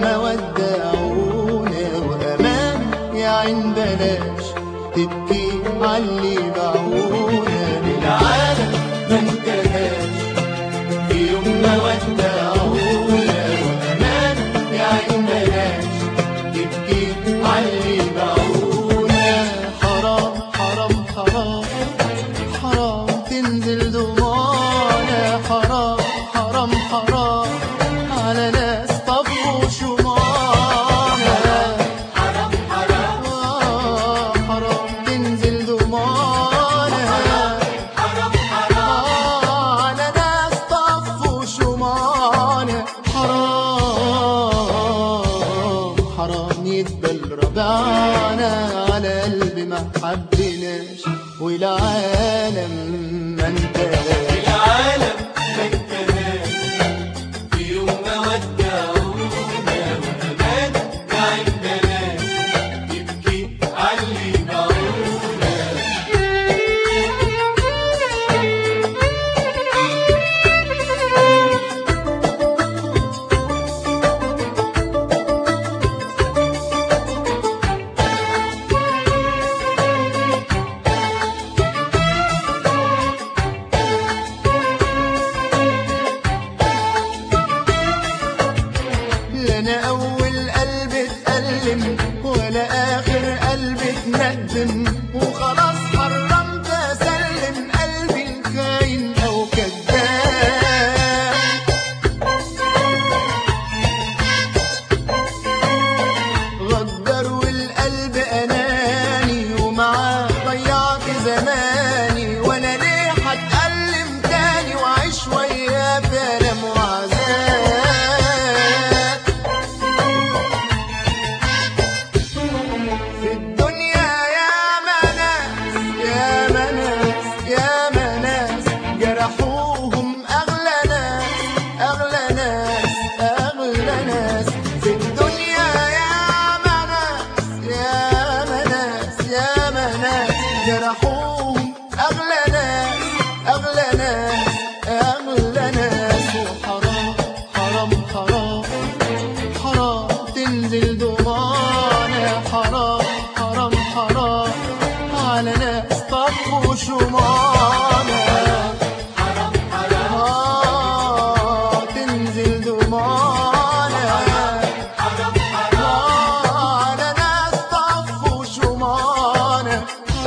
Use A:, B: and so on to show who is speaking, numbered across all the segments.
A: ما ودعونا وأمان يا عين بلاش تبكي عاللي باعونا للعالم ما انتهاش في يوم ما ودعونا وأمان يا عين بلاش تبكي عاللي باعونا حرام حرام حرام حرام تنزل دموعنا حرام حرام حرام على ناس طفوا شمعنا
B: حرام حرام
A: آه، حرام تنزل دموعنا
B: حرام حرام
A: آه، على ناس طفوا شمعنا حرام حرام يدبل ربعنا على قلب ما حبناش والعالم ما انتهاش
B: العالم ما انتهاش في يوم ما ودعونا وأمان ما عندناش يبكي عاللي باعونا
A: لا انا اول قلب اتألم ولا اخر قلب اتندم وخلاص حرمت اسلم قلبي الخاين او كذاب غدر والقلب اناني ومعاه ضيعت زماني وانا ليه هتألم تاني واعيش وياه في الم وعذاب في الدنيا يا مناس يا مناس يا مناس جرحوهم أغلى ناس أغلى ناس أغلى ناس في الدنيا يا مناس يا مناس يا مناس جرحوهم أغلى ناس أغلى ناس أغلى ناس وحرام حرام حرام حرام تنزل دموعنا حرام حرام حرام على ناس طفوا شمعنا
B: حرام حرام
A: آه تنزل دموعنا
B: حرام حرام
A: آه على ناس طفوا شمعنا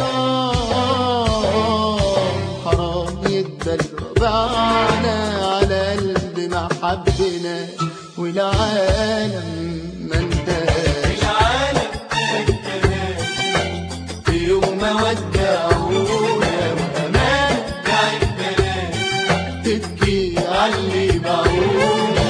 A: حرام حرام يدبل ربعنا على قلب ما حبناش والعالم ما انتهاش
B: العالم ما انتهاش في يوم ما ودعونا وأمان ما عندناش
A: تبكي عاللي باعونا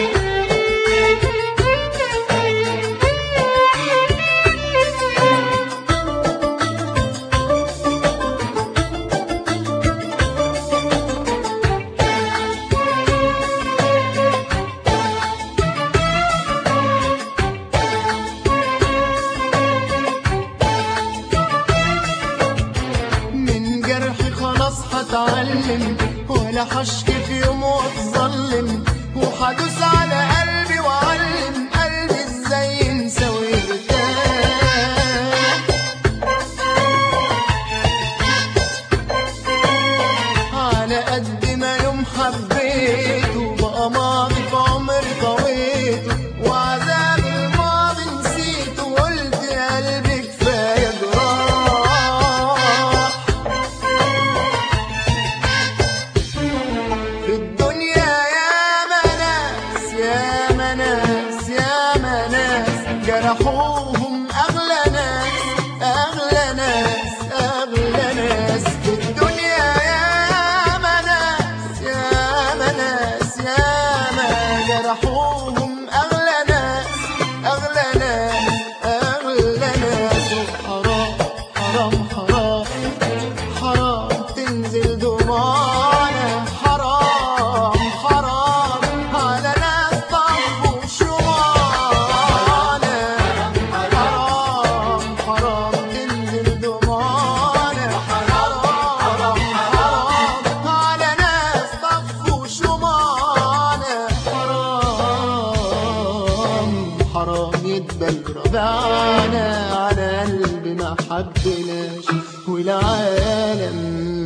A: من جرحي خلاص هتعلم ولا هشكي في يوم واتظلم وهدوس على قلبي واعلم قلبي ازاي ينسى ويرتاح على قد ما يوم حبيته بقى ماضي في عمري طويته وعذاب الماضي نسيته وقلت يا قلبي كفايه جراح في الدنيا يا مناس يا مناس يا مناس جرحوهم أغلى ناس أغلى ناس أغلى ناس في الدنيا يا مناس يا مناس يا ما جرحوهم أغلى ناس أغلى ناس أغلى ناس حرام حرام حرام حرام تنزل دموعنا حرام حرام على ناس طفوا شمعنا
B: حرام
A: حرام يدبل ربعنا على قلب ما حبناش والعالم